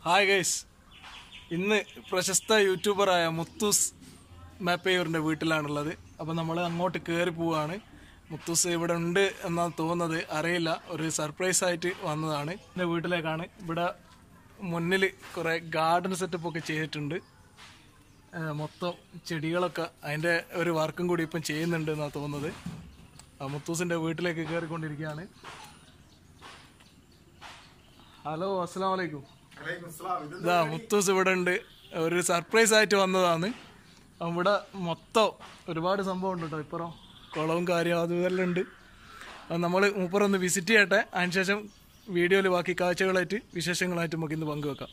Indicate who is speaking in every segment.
Speaker 1: hi guys ഇന്ന് പ്രശസ്ത യൂട്യൂബറായ മുത്തൂസ് മാപ്പയൂറിൻ്റെ വീട്ടിലാണുള്ളത് അപ്പോൾ നമ്മൾ അങ്ങോട്ട് കയറി പോവുകയാണ് മുത്തൂസ് ഇവിടെ ഉണ്ട് എന്നാണ് തോന്നുന്നത് അറിയില്ല ഒരു സർപ്രൈസ് ആയിട്ട് വന്നതാണ് എൻ്റെ വീട്ടിലേക്കാണ് ഇവിടെ മുന്നിൽ കുറേ ഗാർഡൻ സെറ്റപ്പ് ഒക്കെ ചെയ്തിട്ടുണ്ട് ആ, മൊത്തം ചെടികളൊക്കെ അതിൻ്റെ ഒരു വർക്കും കൂടി ഇപ്പം ചെയ്യുന്നുണ്ട് എന്നാണ് തോന്നുന്നത് ആ, മുത്തൂസിൻ്റെ വീട്ടിലേക്ക് കയറിക്കൊണ്ടിരിക്കുകയാണ് ഹലോ അസ്സാം വലൈക്കും ഇതാ മുത്തൂസ് ഇവിടെ ഉണ്ട് ഒരു സർപ്രൈസ് ആയിട്ട് വന്നതാണ് അപ്പം ഇവിടെ മൊത്തം ഒരുപാട് സംഭവം ഉണ്ട് കേട്ടോ ഇപ്പുറം കുളവും കാര്യം അതും ഇതെല്ലാം ഉണ്ട് നമ്മൾ മൂപ്പറൊന്ന് വിസിറ്റ് ചെയ്യട്ടെ അതിനുശേഷം വീഡിയോയിൽ ബാക്കി കാഴ്ചകളായിട്ട് വിശേഷങ്ങളായിട്ട് നമുക്ക് ഇന്ന് പങ്കുവെക്കാം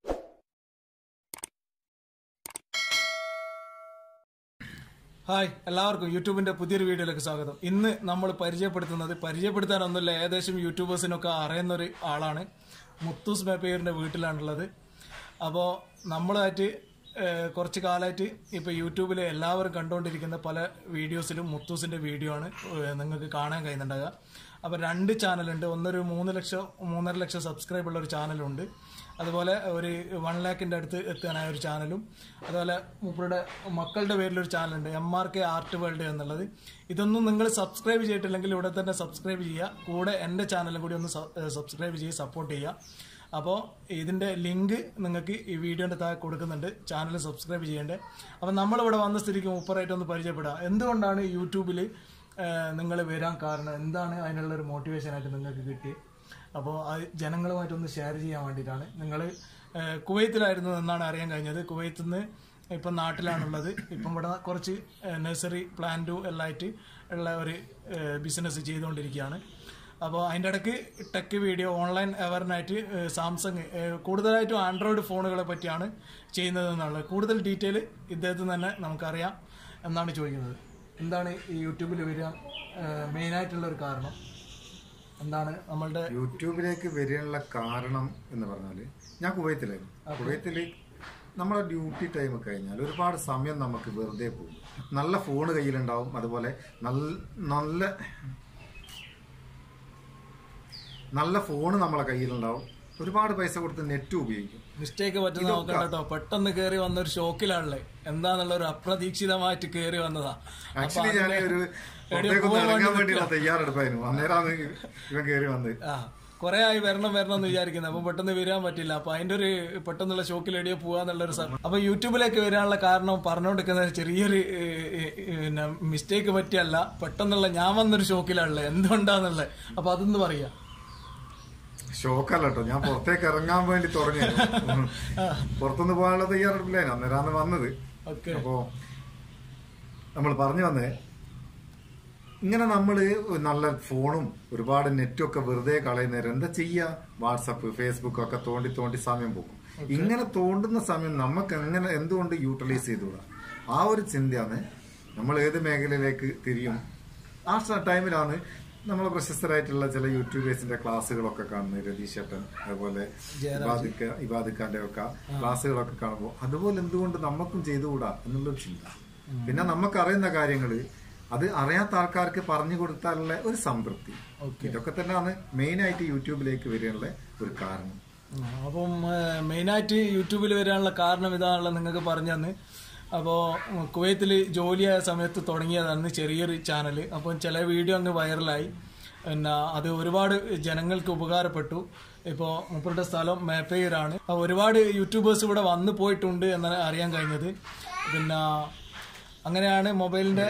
Speaker 1: ഹായ് എല്ലാവർക്കും യൂട്യൂബിന്റെ പുതിയൊരു വീഡിയോയിലേക്ക് സ്വാഗതം ഇന്ന് നമ്മൾ പരിചയപ്പെടുത്തുന്നത് പരിചയപ്പെടുത്താനൊന്നുമില്ല ഏകദേശം യൂട്യൂബേഴ്സിനൊക്കെ അറിയുന്ന ഒരു ആളാണ് മുത്തൂസ് മേപ്പേറിന്റെ വീട്ടിലാണുള്ളത് അപ്പോൾ നമ്മളായിട്ട് ഏഹ്, കുറച്ച് കാലമായിട്ട് ഇപ്പോൾ യൂട്യൂബിൽ എല്ലാവരും കണ്ടുകൊണ്ടിരിക്കുന്ന പല വീഡിയോസിലും മുത്തൂസിന്റെ വീഡിയോ ആണ് ഏഹ്, നിങ്ങൾക്ക് കാണാൻ കഴിയുന്നുണ്ടാകുക അപ്പോൾ രണ്ട് ചാനലുണ്ട് ഒന്നൊരു മൂന്ന് ലക്ഷം മൂന്നര ലക്ഷം സബ്സ്ക്രൈബ് ഉള്ള ഒരു ചാനലുണ്ട് അതുപോലെ ഒരു വൺ ലാക്കിൻ്റെ അടുത്ത് എത്താനായ ഒരു ചാനലും അതുപോലെ മൂപ്പരുടെ മക്കളുടെ പേരിലൊരു ചാനലുണ്ട് M R K art world എന്നുള്ളത് ഇതൊന്നും നിങ്ങൾ സബ്സ്ക്രൈബ് ചെയ്തിട്ടില്ലെങ്കിൽ ഇവിടെ തന്നെ സബ്സ്ക്രൈബ് ചെയ്യുക കൂടെ എൻ്റെ ചാനലും കൂടി ഒന്ന് സബ്സ്ക്രൈബ് ചെയ്ത് സപ്പോർട്ട് ചെയ്യുക അപ്പോൾ ഇതിൻ്റെ ലിങ്ക് നിങ്ങൾക്ക് ഈ വീഡിയോൻ്റെ താഴെ കൊടുക്കുന്നുണ്ട് ചാനൽ സബ്സ്ക്രൈബ് ചെയ്യേണ്ടത് അപ്പോൾ നമ്മളിവിടെ വന്ന സ്ഥിതിക്ക് മൂപ്പറായിട്ട് ഒന്ന് പരിചയപ്പെടുക എന്തുകൊണ്ടാണ് യൂട്യൂബിൽ നിങ്ങൾ വരാൻ കാരണം എന്താണ് അതിനുള്ള ഒരു മോട്ടിവേഷനായിട്ട് നിങ്ങൾക്ക് കിട്ടി അപ്പോൾ അത് ജനങ്ങളുമായിട്ടൊന്ന് ഷെയർ ചെയ്യാൻ വേണ്ടിയിട്ടാണ് നിങ്ങൾ കുവൈത്തിലായിരുന്നു എന്നാണ് അറിയാൻ കഴിഞ്ഞത് കുവൈത്തിൽ നിന്ന് ഇപ്പം നാട്ടിലാണുള്ളത് ഇപ്പം ഇവിടെ കുറച്ച് നഴ്സറി പ്ലാന്റും എല്ലാം ആയിട്ട് ഉള്ള ഒരു ബിസിനസ് ചെയ്തുകൊണ്ടിരിക്കുകയാണ് അപ്പോൾ അതിൻ്റെ ഇടയ്ക്ക് ടെക് വീഡിയോ ഓൺലൈൻ അവറിനായിട്ട് സാംസങ് കൂടുതലായിട്ടും ആൻഡ്രോയിഡ് ഫോണുകളെ പറ്റിയാണ് ചെയ്യുന്നത് എന്നുള്ളത് കൂടുതൽ ഡീറ്റെയിൽ ഇദ്ദേഹത്തിന് തന്നെ നമുക്കറിയാം എന്നാണ് ചോദിക്കുന്നത് എന്താണ് ഈ യൂട്യൂബിൽ വരിക മെയിനായിട്ടുള്ള ഒരു കാരണം എന്താണ് നമ്മളുടെ
Speaker 2: യൂട്യൂബിലേക്ക് വരാനുള്ള കാരണം എന്ന് പറഞ്ഞാല് ഞാൻ കുവൈത്തിലായിരുന്നു കുവൈത്തില് നമ്മളെ ഡ്യൂട്ടി ടൈം കഴിഞ്ഞാൽ ഒരുപാട് സമയം നമുക്ക് വെറുതെ പോകും നല്ല ഫോൺ കയ്യിലുണ്ടാവും അതുപോലെ നല്ല നല്ല നല്ല ഫോൺ നമ്മളെ കയ്യിലുണ്ടാവും ഒരുപാട് പൈസ കൊടുത്ത് നെറ്റ് ഉപയോഗിക്കും
Speaker 1: മിസ്റ്റേക്ക് പറ്റുന്ന നോക്കണ്ട കേട്ടോ പെട്ടെന്ന് കയറി വന്ന ഒരു ഷോക്കിലാണല്ലേ എന്താന്നുള്ള ഒരു അപ്രതീക്ഷിതമായിട്ട് കയറി വന്നതാ
Speaker 2: ആക്ച്വലി ഞാൻ ഒരു പുറത്തേക്കൊന്ന് ഇറങ്ങാൻ വേണ്ടിയുള്ള തയ്യാറെടുപ്പായിരുന്നു അന്നേരമാണ് ഇവൻ കയറി വന്നത്
Speaker 1: ആ കുറെ ആയി വരണം വരണം എന്ന് വിചാരിക്കുന്നത് അപ്പൊ പെട്ടെന്ന് വരാൻ പറ്റില്ല അപ്പൊ അതിന്റെ ഒരു പെട്ടെന്നുള്ള ഷോക്കിൽ എടിയോ പോവാന്നുള്ള ഒരു സ- അപ്പൊ യൂട്യൂബിലേക്ക് വരാനുള്ള കാരണം പറഞ്ഞുകൊണ്ടിരിക്കുന്ന ചെറിയൊരു മിസ്റ്റേക്ക് പറ്റിയല്ല പെട്ടെന്നുള്ള ഞാൻ വന്നൊരു ഷോക്കിലാണല്ലേ എന്തുകൊണ്ടാന്നുള്ളത് അപ്പൊ അതൊന്ന് പറയാ
Speaker 2: ഷോക്കല്ല കേട്ടോ ഞാൻ പുറത്തേക്ക് ഇറങ്ങാൻ വേണ്ടി തുടങ്ങിയായിരുന്നു പുറത്തുനിന്ന് പോകാനുള്ള തയ്യാറെടുപ്പില്ലായിരുന്നു അന്നേരമാണ് വന്നത്
Speaker 1: ഓക്കെ
Speaker 2: അപ്പോ നമ്മൾ പറഞ്ഞു വന്നേ ഇങ്ങനെ നമ്മൾ നല്ല ഫോണും ഒരുപാട് നെറ്റും ഒക്കെ വെറുതെ കളയുന്നേരം എന്താ ചെയ്യാ വാട്സപ്പ് ഫേസ്ബുക്ക് ഒക്കെ തോണ്ടി തോണ്ടി സമയം പോകും ഇങ്ങനെ തോണ്ടുന്ന സമയം നമുക്ക് എങ്ങനെ എന്തുകൊണ്ട് യൂട്ടിലൈസ് ചെയ്തുകൂടാ ആ ഒരു ചിന്തയാണ് നമ്മൾ ഏത് മേഖലയിലേക്ക് തിരിയും ആ സ- ടൈമിലാണ് നമ്മൾ പ്രശസ്തരായിട്ടുള്ള ചില യൂട്യൂബേഴ്സിന്റെ ക്ലാസ്സുകളൊക്കെ കാണുന്നത് രതീഷ് ഏട്ടൻ അതുപോലെ ഇബാദിക്ക ഇബാദിക്കാന്റെ ഒക്കെ ക്ലാസ്സുകളൊക്കെ കാണുമ്പോൾ അതുപോലെ എന്തുകൊണ്ട് നമുക്കും ചെയ്തുകൂടാ എന്നുള്ളൊരു ചിന്ത പിന്നെ നമുക്കറിയുന്ന കാര്യങ്ങള് അത് അറിയാത്ത ആൾക്കാർക്ക് പറഞ്ഞു കൊടുത്താലുള്ള ഒരു സംതൃപ്തി ഇതൊക്കെ തന്നെയാണ് മെയിൻ ആയിട്ട് യൂട്യൂബിലേക്ക് വരാനുള്ള ഒരു കാരണം
Speaker 1: ആ, അപ്പം മെയിനായിട്ട് യൂട്യൂബിൽ വരാനുള്ള കാരണം ഇതാണല്ലോ നിങ്ങൾക്ക് പറഞ്ഞു തന്ന് അപ്പോൾ കുവൈത്തിൽ ജോലിയായ സമയത്ത് തുടങ്ങിയതാണ് ചെറിയൊരു ചാനൽ അപ്പം ചില വീഡിയോ അങ്ങ് വൈറലായി പിന്നെ അത് ഒരുപാട് ജനങ്ങൾക്ക് ഉപകാരപ്പെട്ടു ഇപ്പോൾ മുപ്പരുടെ സ്ഥലം മേപ്പയൂരാണ് അപ്പോൾ ഒരുപാട് യൂട്യൂബേഴ്സ് ഇവിടെ വന്നു പോയിട്ടുണ്ട് എന്നാണ് അറിയാൻ കഴിഞ്ഞത് പിന്നെ അങ്ങനെയാണ് മൊബൈലിൻ്റെ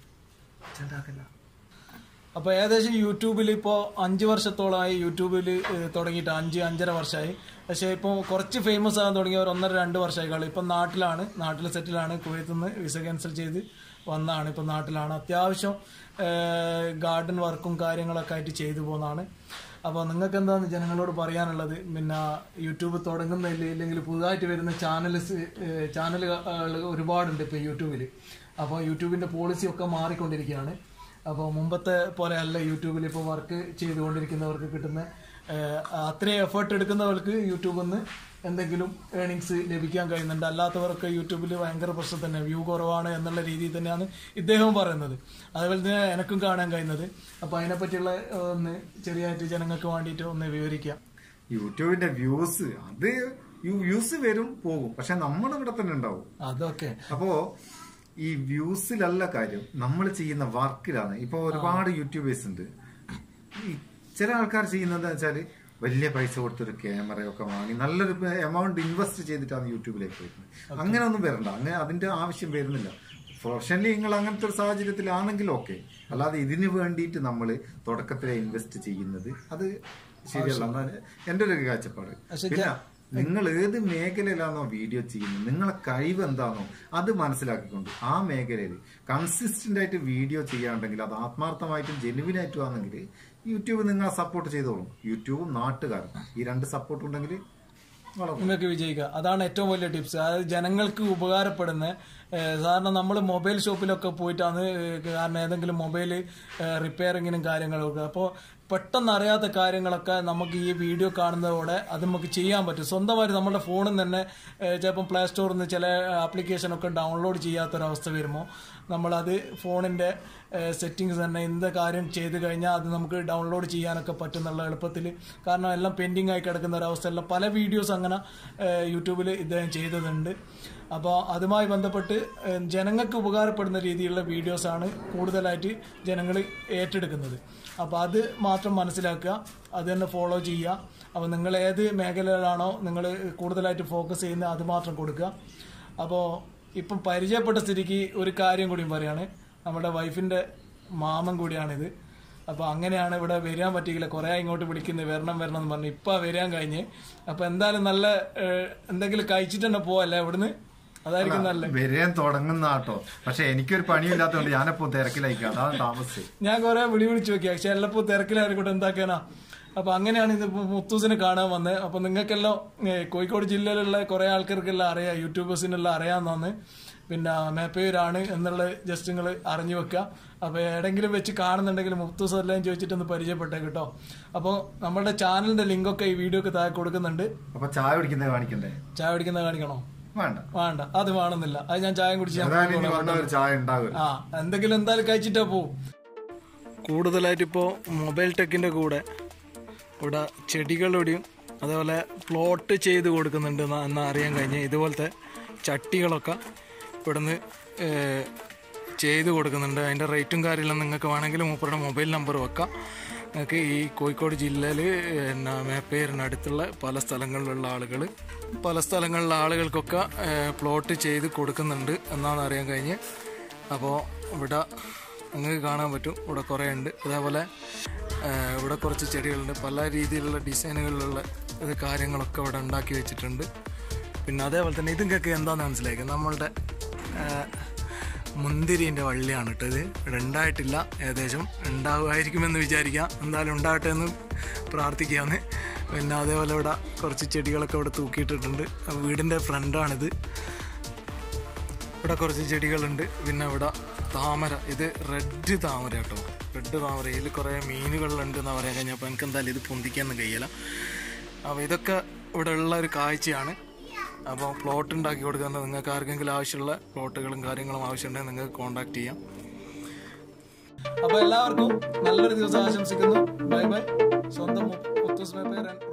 Speaker 1: അപ്പോൾ ഏകദേശം യൂട്യൂബിൽ ഇപ്പോൾ അഞ്ച് വർഷത്തോളമായി യൂട്യൂബിൽ തുടങ്ങിയിട്ട് അഞ്ച് അഞ്ചര വർഷമായി പക്ഷേ ഇപ്പോൾ കുറച്ച് ഫേമസ് ആകാൻ തുടങ്ങിയ ഒരു ഒന്നര രണ്ട് വർഷമായിക്കാളും ഇപ്പം നാട്ടിലാണ് നാട്ടിൽ സെറ്റിലാണ് കുവൈത്തിൽ നിന്ന് വിസ ക്യാൻസൽ ചെയ്ത് വന്നതാണ് ഇപ്പം നാട്ടിലാണ് അത്യാവശ്യം ഗാർഡൻ വർക്കും കാര്യങ്ങളൊക്കെ ആയിട്ട് ചെയ്തു പോകുന്നതാണ് അപ്പോൾ നിങ്ങൾക്ക് എന്താണ് ജനങ്ങളോട് പറയാനുള്ളത് പിന്നെ യൂട്യൂബ് തുടങ്ങുന്നില്ല ഇല്ലെങ്കിൽ പുതുതായിട്ട് വരുന്ന ചാനൽസ് ചാനലുകൾ ഒരുപാടുണ്ട് ഇപ്പോൾ യൂട്യൂബിൽ അപ്പോൾ യൂട്യൂബിൻ്റെ പോളിസി ഒക്കെ മാറിക്കൊണ്ടിരിക്കുകയാണ് അപ്പോൾ മുമ്പത്തെ പോലെ അല്ല യൂട്യൂബിൽ ഇപ്പോൾ വർക്ക് ചെയ്തുകൊണ്ടിരിക്കുന്നവർക്ക് കിട്ടുന്ന ഏഹ്, അത്രയും എഫേർട്ട് എടുക്കുന്നവർക്ക് യൂട്യൂബിൽ നിന്ന് എന്തെങ്കിലും ഏണിങ്സ് ലഭിക്കാൻ കഴിയുന്നുണ്ട് അല്ലാത്തവർക്ക് യൂട്യൂബിൽ ഭയങ്കര പ്രശ്നം തന്നെ വ്യൂ കുറവാണ് എന്നുള്ള രീതിയിൽ തന്നെയാണ് ഇദ്ദേഹവും പറയുന്നത് അതുപോലെ തന്നെ എനക്കും കാണാൻ കഴിയുന്നത് അപ്പോൾ അതിനെപ്പറ്റിയുള്ള ഏഹ്, ഒന്ന് ചെറിയായിട്ട് ജനങ്ങൾക്ക് വേണ്ടിയിട്ട് ഒന്ന് വിവരിക്കാം
Speaker 2: യൂട്യൂബിന്റെ വ്യൂസ് അത് വ്യൂസ് വരും പോകും പക്ഷെ നമ്മുടെ ഇവിടെ തന്നെ ഉണ്ടാവും
Speaker 1: അതൊക്കെ
Speaker 2: അപ്പോ ഈ വ്യൂസിലല്ല കാര്യം നമ്മൾ ചെയ്യുന്ന വർക്കിലാണ് ഇപ്പൊ ഒരുപാട് യൂട്യൂബേഴ്സ് ഉണ്ട് ഈ ചില ആൾക്കാർ ചെയ്യുന്നത് വെച്ചാല് വലിയ പൈസ കൊടുത്തൊരു ക്യാമറയൊക്കെ വാങ്ങി നല്ലൊരു എമൗണ്ട് ഇൻവെസ്റ്റ് ചെയ്തിട്ടാണ് യൂട്യൂബിലേക്ക് വരുന്നത് അങ്ങനെ ഒന്നും വരണ്ട അങ്ങനെ അതിന്റെ ആവശ്യം വരുന്നില്ല പ്രൊഫഷണലി നിങ്ങൾ അങ്ങനത്തെ ഒരു സാഹചര്യത്തിലാണെങ്കിൽ ഓക്കെ അല്ലാതെ ഇതിന് വേണ്ടിയിട്ട് നമ്മൾ തുടക്കത്തിലെ ഇൻവെസ്റ്റ് ചെയ്യുന്നത് അത് ശരിയല്ല എന്നാണ് എന്റെ ഒരു കാഴ്ചപ്പാട്
Speaker 1: പക്ഷെ
Speaker 2: പിന്നെ നിങ്ങൾ ഏത് മേഖലയിലാണോ വീഡിയോ ചെയ്യുന്നത് നിങ്ങളെ കഴിവ് എന്താണോ അത് മനസ്സിലാക്കിക്കൊണ്ട് ആ മേഖലയിൽ കൺസിസ്റ്റന്റ് ആയിട്ട് വീഡിയോ ചെയ്യാണ്ടെങ്കിൽ അത് ആത്മാർത്ഥമായിട്ടും ജെനുവിൻ ആയിട്ടും ആണെങ്കിൽ യൂട്യൂബ് നിങ്ങളെ സപ്പോർട്ട് ചെയ്തോളും യൂട്യൂബും നാട്ടുകാരും ഈ രണ്ട് സപ്പോർട്ട് ഉണ്ടെങ്കിൽ വളരെ
Speaker 1: നിങ്ങൾക്ക് വിജയിക്കുക അതാണ് ഏറ്റവും വലിയ ടിപ്സ് അതായത് ജനങ്ങൾക്ക് ഉപകാരപ്പെടുന്ന ഏഹ് സാധാരണ നമ്മൾ മൊബൈൽ ഷോപ്പിലൊക്കെ പോയിട്ടാണ് ഏഹ് കാരണം ഏതെങ്കിലും മൊബൈൽ റിപ്പയറിങ്ങിനും കാര്യങ്ങളൊക്കെ അപ്പോൾ പെട്ടെന്ന് അറിയാത്ത കാര്യങ്ങളൊക്കെ നമുക്ക് ഈ വീഡിയോ കാണുന്നതോടെ അത് നമുക്ക് ചെയ്യാൻ പറ്റും സ്വന്തമായിട്ട് നമ്മുടെ ഫോണിൽ തന്നെ ഏഹ് ചിലപ്പം പ്ലേ സ്റ്റോറിൽ നിന്ന് ചില ആപ്ലിക്കേഷനൊക്കെ ഡൗൺലോഡ് ചെയ്യാത്തൊരവസ്ഥ വരുമ്പോൾ നമ്മളത് ഫോണിൻ്റെ സെറ്റിങ്സ് തന്നെ എന്ത് കാര്യം ചെയ്ത് കഴിഞ്ഞാൽ അത് നമുക്ക് ഡൗൺലോഡ് ചെയ്യാനൊക്കെ പറ്റുന്നുള്ള എളുപ്പത്തിൽ കാരണം എല്ലാം പെൻഡിങ് ആയി കിടക്കുന്ന ഒരവസ്ഥയല്ല പല വീഡിയോസ് അങ്ങനെ യൂട്യൂബിൽ ഇദ്ദേഹം ചെയ്തതുണ്ട് അപ്പോൾ അതുമായി ബന്ധപ്പെട്ട് ഏഹ് ജനങ്ങൾക്ക് ഉപകാരപ്പെടുന്ന രീതിയിലുള്ള വീഡിയോസാണ് കൂടുതലായിട്ട് ജനങ്ങൾ ഏറ്റെടുക്കുന്നത് അപ്പോൾ അത് മാത്രം മനസ്സിലാക്കുക അത് തന്നെ ഫോളോ ചെയ്യുക അപ്പോൾ നിങ്ങൾ ഏത് മേഖലയിലാണോ നിങ്ങൾ കൂടുതലായിട്ട് ഫോക്കസ് ചെയ്യുന്നത് അത് മാത്രം കൊടുക്കുക അപ്പോൾ ഇപ്പം പരിചയപ്പെട്ട സ്ഥിതിക്ക് ഒരു കാര്യം കൂടിയും പറയാണ് നമ്മുടെ വൈഫിൻ്റെ മാമൻ കൂടിയാണിത് അപ്പോൾ അങ്ങനെയാണ് ഇവിടെ വരാൻ പറ്റിയില്ല കുറേ ഇങ്ങോട്ട് വിളിക്കുന്നത് വരണം വരണം എന്ന് പറഞ്ഞു ഇപ്പം വരാൻ കഴിഞ്ഞ് അപ്പോൾ എന്തായാലും നല്ല ഏഹ്, എന്തെങ്കിലും കഴിച്ചിട്ട് തന്നെ പോവല്ലേ ഇവിടുന്ന് അതായിരിക്കും നല്ല
Speaker 2: വരാൻ തുടങ്ങുന്ന ആട്ടോ പക്ഷെ എനിക്കൊരു പണിയില്ലാത്തതുകൊണ്ട് ഞാനപ്പോ തിരക്കിലായിരിക്കും അതാണ് താമസിച്ചത്
Speaker 1: ഞാൻ കുറെ വിളി വിളിച്ചു നോക്കി പക്ഷെ എല്ലപ്പോ തിരക്കിലായിരിക്കട്ടെ എന്താക്കാനാ അപ്പൊ അങ്ങനെയാണ് ഇത് മുത്തൂസിനെ കാണാൻ വന്നത് അപ്പൊ നിങ്ങൾക്കെല്ലാം ഏ, കോഴിക്കോട് ജില്ലയിലുള്ള കുറെ ആൾക്കാർക്കെല്ലാം അറിയാം യൂട്യൂബേഴ്സിനെല്ലാം അറിയാമെന്നാണ് പിന്നെ മേപ്പേരാണ് എന്നുള്ളത് ജസ്റ്റ് നിങ്ങൾ അറിഞ്ഞു വെക്കുക അപ്പൊ എവിടെങ്കിലും വെച്ച് കാണുന്നുണ്ടെങ്കിൽ മുത്തൂസ് എല്ലാം ചോദിച്ചിട്ടൊന്ന് പരിചയപ്പെട്ടേ കേട്ടോ അപ്പോൾ നമ്മുടെ ചാനലിന്റെ ലിങ്കൊക്കെ ഈ വീഡിയോക്ക് താഴെ കൊടുക്കുന്നുണ്ട്
Speaker 2: അപ്പൊ ചായ കുടിക്കുന്നത് കാണിക്കണ്ടേ
Speaker 1: ചായ കുടിക്കുന്നത് കാണിക്കണോ
Speaker 2: വേണ്ട
Speaker 1: വേണ്ട അത് വേണമെന്നില്ല അത് ഞാൻ ചായ കുടിച്ച് ഞാൻ
Speaker 2: ഏതായാലും ഇനി വന്ന ഒരു ചായ ഉണ്ടാവില്ല
Speaker 1: ആ എന്തെങ്കിലും എന്തായാലും കഴിച്ചിട്ടാ പോവും കൂടുതലായിട്ട് ഇപ്പോൾ മൊബൈൽ ടെക്കിൻ്റെ കൂടെ ഇവിടെ ചെടികളുടെയും അതേപോലെ പ്ലോട്ട് ചെയ്ത് കൊടുക്കുന്നുണ്ട് എന്ന് എന്ന് അറിയാൻ കഴിഞ്ഞ് ഇതുപോലത്തെ ചട്ടികളൊക്കെ ഇവിടുന്ന് ഏഹ്, ചെയ്ത് കൊടുക്കുന്നുണ്ട് അതിൻ്റെ റേറ്റും കാര്യമെല്ലാം നിങ്ങൾക്ക് വേണമെങ്കിൽ മൂപ്പരുടെ മൊബൈൽ നമ്പർ വെക്കാം നിങ്ങൾക്ക് ഈ കോഴിക്കോട് ജില്ലയിൽ പിന്നെ മേപ്പേരിനടുത്തുള്ള പല സ്ഥലങ്ങളിലുള്ള ആളുകൾ പല സ്ഥലങ്ങളിലുള്ള ആളുകൾക്കൊക്കെ ഏഹ്, പ്ലോട്ട് ചെയ്ത് കൊടുക്കുന്നുണ്ട് എന്നാണ് അറിയാൻ കഴിഞ്ഞ് അപ്പോൾ ഇവിടെ നിങ്ങൾക്ക് കാണാൻ പറ്റും ഇവിടെ കുറേ ഉണ്ട് അതേപോലെ ഏഹ്, ഇവിടെ കുറച്ച് ചെടികളുണ്ട് പല രീതിയിലുള്ള ഡിസൈനുകളിലുള്ള ഇത് കാര്യങ്ങളൊക്കെ ഇവിടെ ഉണ്ടാക്കി വെച്ചിട്ടുണ്ട് പിന്നെ അതേപോലെ തന്നെ ഇതൊക്കെ എന്താണെന്ന് മനസ്സിലാക്കുക നമ്മളുടെ ഏഹ്, മുന്തിരിൻ്റെ വള്ളിയാണ് കേട്ടോ ഇത് ഇവിടെ ഉണ്ടായിട്ടില്ല ഏകദേശം ഉണ്ടാവുമായിരിക്കുമെന്ന് വിചാരിക്കാം എന്തായാലും ഉണ്ടാകട്ടെ എന്ന് പ്രാർത്ഥിക്കാമെന്ന് പിന്നെ അതേപോലെ ഇവിടെ കുറച്ച് ചെടികളൊക്കെ ഇവിടെ തൂക്കിയിട്ടിട്ടുണ്ട് അപ്പോൾ വീടിൻ്റെ ഫ്രണ്ടാണിത് ഇവിടെ കുറച്ച് ചെടികളുണ്ട് പിന്നെ ഇവിടെ താമര ഇത് റെഡ് താമര കേട്ടോ റെഡ് താമര ഇതിൽ കുറേ മീനുകളുണ്ട് എന്ന് പറയാൻ കഴിഞ്ഞപ്പോൾ എനിക്ക് എന്തായാലും ഇത് പൊന്തിക്കാനൊന്നും കഴിയില്ല അപ്പോൾ ഇതൊക്കെ ഇവിടെ ഉള്ള ഒരു കാഴ്ചയാണ് അപ്പോൾ പ്ലോട്ട് ഉണ്ടാക്കി കൊടുക്കുന്നത് നിങ്ങൾക്ക് ആർക്കെങ്കിലും ആവശ്യമുള്ള പ്ലോട്ടുകളും കാര്യങ്ങളും ആവശ്യമുണ്ടെങ്കിൽ നിങ്ങൾക്ക് കോൺടാക്ട് ചെയ്യാം അപ്പോൾ എല്ലാവർക്കും നല്ലൊരു ദിവസം ആശംസിക്കുന്നു ബൈ ബൈ സ്വന്തം മുത്തൂസ് പേപ്പർ